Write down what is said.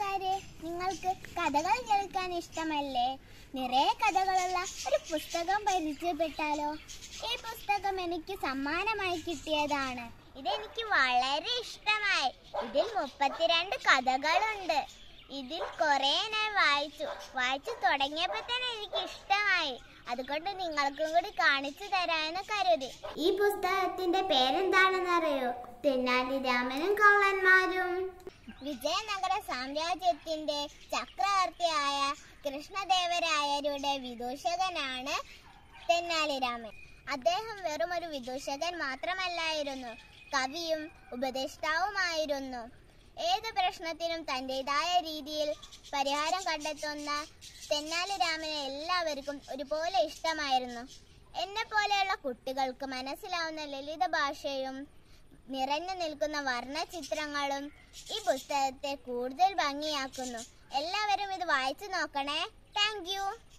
കൂട്ടുകാരെ നിങ്ങൾക്ക് കഥകൾ കേൾക്കാൻ ഇഷ്ടമല്ലേ നിറയെ കഥകളുള്ള ഒരു പുസ്തകം പരിചയപ്പെട്ടാലോ ഈ പുസ്തകം എനിക്ക് സമ്മാനമായി കിട്ടിയതാണ് ഇതെനിക്ക് വളരെ ഇഷ്ടമായി ഇതിൽ മുപ്പത്തിരണ്ട് കഥകളുണ്ട് ഇതിൽ കുറെ ഞാൻ വായിച്ചു വായിച്ചു തുടങ്ങിയപ്പോൾ തന്നെ എനിക്ക് ഇഷ്ടമായി അതുകൊണ്ട് നിങ്ങൾക്കും കൂടി കാണിച്ചു തരാമെന്ന് കരുതി ഈ പുസ്തകത്തിന്റെ പേരെന്താണെന്ന് അറിയോ തെന്നാലി രാമനും കള്ളന്മാരും വിജയനഗര സാമ്രാജ്യത്തിന്റെ ചക്രവർത്തിയായ കൃഷ്ണദേവരായരുടെ വിദൂഷകനാണ് തെന്നാലിരാമൻ അദ്ദേഹം വെറും ഒരു വിദൂഷകൻ മാത്രമല്ലായിരുന്നു കവിയും ഉപദേഷ്ടാവുമായിരുന്നു ഏത് പ്രശ്നത്തിനും തൻ്റെതായ രീതിയിൽ പരിഹാരം കണ്ടെത്തുന്ന തെന്നാലിരാമനെ എല്ലാവർക്കും ഒരുപോലെ ഇഷ്ടമായിരുന്നു എന്നെ പോലെയുള്ള കുട്ടികൾക്ക് മനസ്സിലാവുന്ന ലളിത ഭാഷയും നിറഞ്ഞു നിൽക്കുന്ന വർണ്ണചിത്രങ്ങളും ഈ പുസ്തകത്തെ കൂടുതൽ ഭംഗിയാക്കുന്നു എല്ലാവരും ഇത് വായിച്ചു നോക്കണേ താങ്ക്